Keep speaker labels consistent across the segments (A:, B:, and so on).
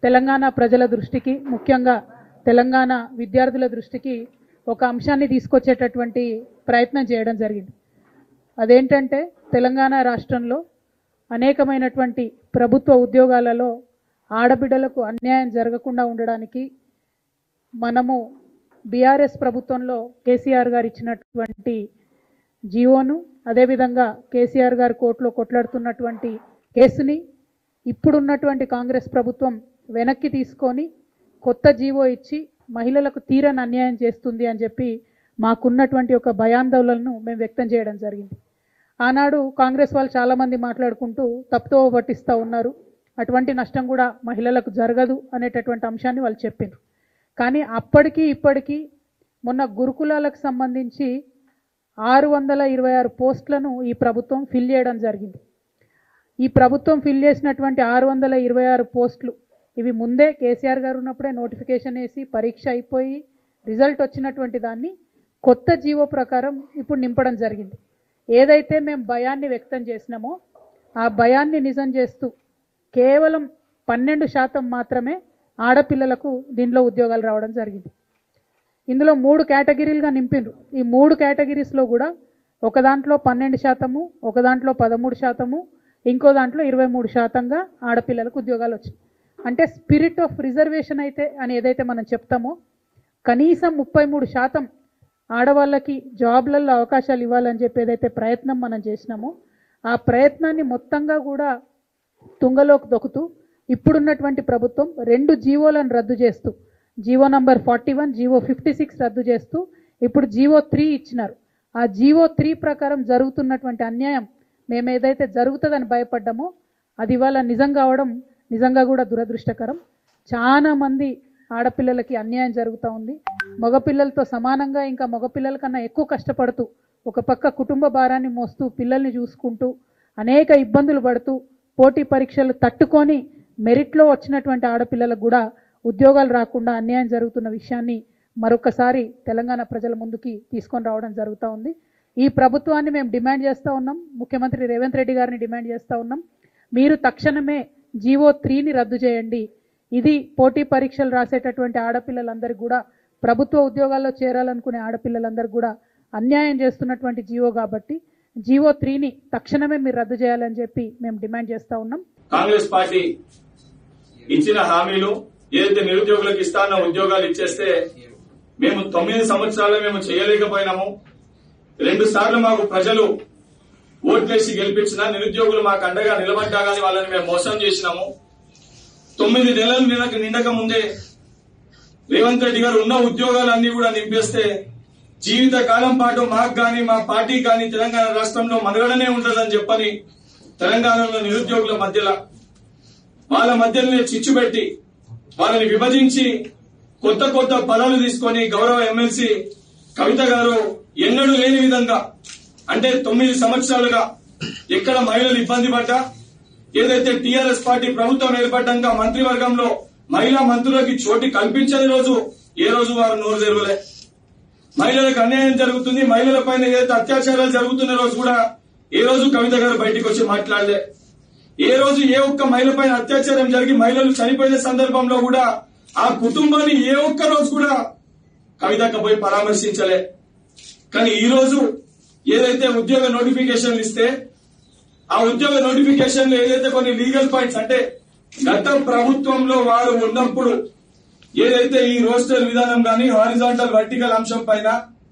A: తెలంగాణ ప్రజల దృష్టికి ముఖ్యంగా తెలంగాణ విద్యార్థుల దృష్టికి ఒక అంశాన్ని తీసుకొచ్చేటటువంటి ప్రయత్నం చేయడం జరిగింది అదేంటంటే తెలంగాణ రాష్ట్రంలో అనేకమైనటువంటి ప్రభుత్వ ఉద్యోగాలలో ఆడబిడ్డలకు అన్యాయం జరగకుండా ఉండడానికి మనము బీఆర్ఎస్ ప్రభుత్వంలో కేసీఆర్ గారు ఇచ్చినటువంటి జీవోను అదేవిధంగా కేసీఆర్ గారు కోర్టులో కొట్లాడుతున్నటువంటి కేసుని ఇప్పుడున్నటువంటి కాంగ్రెస్ ప్రభుత్వం వెనక్కి తీసుకొని కొత్త జీవో ఇచ్చి మహిళలకు తీరని అన్యాయం చేస్తుంది అని చెప్పి మాకున్నటువంటి ఒక భయాందోళనను మేము వ్యక్తం చేయడం జరిగింది ఆనాడు కాంగ్రెస్ వాళ్ళు చాలామంది మాట్లాడుకుంటూ తప్పుతో పట్టిస్తూ ఉన్నారు అటువంటి నష్టం కూడా మహిళలకు జరగదు అనేటటువంటి అంశాన్ని వాళ్ళు చెప్పిండ్రు కానీ అప్పటికి ఇప్పటికీ మొన్న గురుకులాలకు సంబంధించి ఆరు వందల ఇరవై ఆరు పోస్టులను ఈ ప్రభుత్వం ఫిల్ చేయడం జరిగింది ఈ ప్రభుత్వం ఫిల్ చేసినటువంటి ఆరు వందల ఇరవై ఆరు పోస్టులు ఇవి ముందే కేసీఆర్ గారు ఉన్నప్పుడే నోటిఫికేషన్ వేసి పరీక్ష అయిపోయి రిజల్ట్ వచ్చినటువంటి దాన్ని కొత్త జీవో ప్రకారం ఇప్పుడు నింపడం జరిగింది ఏదైతే మేము భయాన్ని వ్యక్తం చేసినామో ఆ భయాన్ని నిజం చేస్తూ కేవలం పన్నెండు శాతం మాత్రమే ఆడపిల్లలకు దీనిలో ఉద్యోగాలు రావడం జరిగింది ఇందులో మూడు కేటగిరీలుగా నింపిండ్రు ఈ మూడు కేటగిరీస్లో కూడా ఒక దాంట్లో పన్నెండు శాతము ఒక దాంట్లో పదమూడు శాతము ఇంకో దాంట్లో ఇరవై మూడు శాతంగా ఆడపిల్లలకు ఉద్యోగాలు వచ్చాయి అంటే స్పిరిట్ ఆఫ్ రిజర్వేషన్ అయితే అని ఏదైతే మనం చెప్తామో కనీసం ముప్పై మూడు శాతం ఆడవాళ్ళకి జాబ్లలో అవకాశాలు ఇవ్వాలని చెప్పి ఏదైతే ప్రయత్నం మనం చేసినామో ఆ ప్రయత్నాన్ని మొత్తంగా కూడా తుంగలోకి దొక్కుతూ ఇప్పుడున్నటువంటి ప్రభుత్వం రెండు జీవోలను రద్దు చేస్తూ GO number forty one GO fifty six రద్దు చేస్తూ ఇప్పుడు జీవో త్రీ ఇచ్చినారు ఆ జీవో త్రీ ప్రకారం జరుగుతున్నటువంటి అన్యాయం మేము ఏదైతే జరుగుతుందని భయపడ్డామో అది ఇవాళ నిజం కావడం నిజంగా కూడా దురదృష్టకరం చాలా మంది ఆడపిల్లలకి అన్యాయం జరుగుతూ ఉంది మగపిల్లలతో సమానంగా ఇంకా మగపిల్లల కన్నా ఎక్కువ కష్టపడుతూ ఒక పక్క కుటుంబ భారాన్ని మోస్తూ పిల్లల్ని చూసుకుంటూ అనేక ఇబ్బందులు పడుతూ పోటీ పరీక్షలు తట్టుకొని మెరిట్లో వచ్చినటువంటి ఆడపిల్లలకు కూడా ఉద్యోగాలు రాకుండా అన్యాయం జరుగుతున్న విషయాన్ని మరొకసారి తెలంగాణ ప్రజల ముందుకి తీసుకొని రావడం జరుగుతూ ఉంది ఈ ప్రభుత్వాన్ని మేము డిమాండ్ చేస్తూ ఉన్నాం ముఖ్యమంత్రి రేవంత్ రెడ్డి గారిని డిమాండ్ చేస్తూ ఉన్నాం మీరు తక్షణమే జీవో త్రీని రద్దు చేయండి ఇది పోటీ పరీక్షలు రాసేటటువంటి ఆడపిల్లలందరికీ కూడా ప్రభుత్వ ఉద్యోగాల్లో చేరాలనుకునే ఆడపిల్లలందరికీ కూడా అన్యాయం చేస్తున్నటువంటి జీవో కాబట్టి జీవో త్రీని తక్షణమే మీరు రద్దు చేయాలని చెప్పి మేము డిమాండ్ చేస్తూ ఉన్నాం
B: కాంగ్రెస్ పార్టీ ఇచ్చిన హామీలు ఏదైతే నిరుద్యోగులకు ఇస్తానో ఉద్యోగాలు ఇచ్చేస్తే మేము తొమ్మిది సంవత్సరాలు మేము చేయలేకపోయినాము రెండు సార్లు మాకు ప్రజలు ఓట్లేసి గెలిపించిన నిరుద్యోగులు మాకు అండగా నిలబడ్డా కానీ వాళ్ళని మేము మోసం చేసినాము తొమ్మిది నెలలు నిన్నకు నిండక ముందే రేవంత్ రెడ్డి గారు ఉన్న ఉద్యోగాలన్నీ కూడా నింపేస్తే జీవిత కాలం పాటు మాకు గాని మా పార్టీ గాని తెలంగాణ రాష్ట్రంలో మనుగడనే ఉండదని చెప్పని తెలంగాణలో నిరుద్యోగుల మధ్యలో వాళ్ళ మధ్యలోనే చిచ్చు పెట్టి వాళ్ళని విభజించి కొత్త కొత్త పదాలు తీసుకొని గౌరవ ఎమ్మెల్సీ కవిత గారు ఎన్నడూ లేని విధంగా అంటే తొమ్మిది సంవత్సరాలుగా ఎక్కడ మహిళలు ఇబ్బంది పడ్డా ఏదైతే టీఆర్ఎస్ పార్టీ ప్రభుత్వం ఏర్పడ్డాక మంత్రివర్గంలో మహిళా మంత్రులకి చోటు కల్పించని రోజు ఏ రోజు వారు నోరు తెరవలే మహిళలకు అన్యాయం జరుగుతుంది మహిళల పైన ఏదైతే అత్యాచారాలు జరుగుతున్న రోజు కూడా ఏ రోజు కవిత గారు బయటికి వచ్చి మాట్లాడలే ఏ రోజు ఏ ఒక్క మహిళ పైన అత్యాచారం జరిగి మహిళలు చనిపోయిన సందర్భంలో కూడా ఆ కుటుంబాన్ని ఏ ఒక్క రోజు కూడా కవితక్క పోయి పరామర్శించలే కానీ ఈ రోజు ఏదైతే ఉద్యోగ నోటిఫికేషన్లు ఇస్తే ఆ ఉద్యోగ నోటిఫికేషన్ ఏదైతే కొన్ని లీగల్ పాయింట్స్ అంటే గత ప్రభుత్వంలో వారు ఉన్నప్పుడు ఏదైతే ఈ రోస్టర్ విధానం గాని హారిజాంటల్ వర్టికల్ అంశం పైన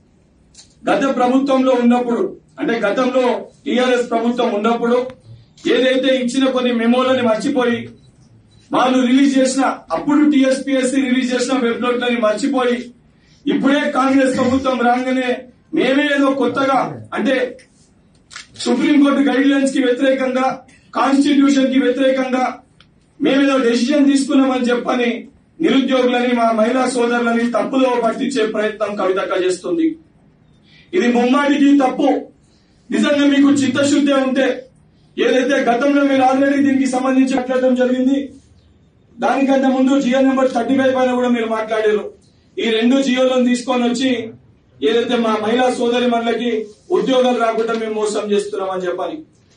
B: గత ప్రభుత్వంలో ఉన్నప్పుడు అంటే గతంలో టీఆర్ఎస్ ప్రభుత్వం ఉన్నప్పుడు ఏదైతే ఇచ్చిన కొన్ని మెమోలని మర్చిపోయి వాళ్ళు రిలీజ్ చేసిన అప్పుడు టీఎస్పీఎస్సీ రిలీజ్ చేసిన వెబ్ నోట్లని మర్చిపోయి ఇప్పుడే కాంగ్రెస్ ప్రభుత్వం రాగానే మేమే ఏదో కొత్తగా అంటే సుప్రీంకోర్టు గైడ్ లైన్స్ కి వ్యతిరేకంగా కాన్స్టిట్యూషన్ కి వ్యతిరేకంగా మేమేదో డెసిషన్ తీసుకున్నామని చెప్పని నిరుద్యోగులని మా మహిళా సోదరులని తప్పులో పట్టించే ప్రయత్నం కవితక్క చేస్తుంది ఇది ముమ్మాటికి తప్పు నిజంగా మీకు చిత్తశుద్ధి ఉంటే ఏదైతే గతంలో మీరు ఆల్రెడీ దీనికి సంబంధించి మాట్లాడడం జరిగింది దానికంటే ముందు జియో నెంబర్ థర్టీ ఫైవ్ పైన కూడా మీరు మాట్లాడారు ఈ రెండు జియోలను తీసుకొని వచ్చి ఏదైతే మా మహిళా సోదరి మనలకి ఉద్యోగాలు రాకుండా మేము మోసం చేస్తున్నామని చెప్పని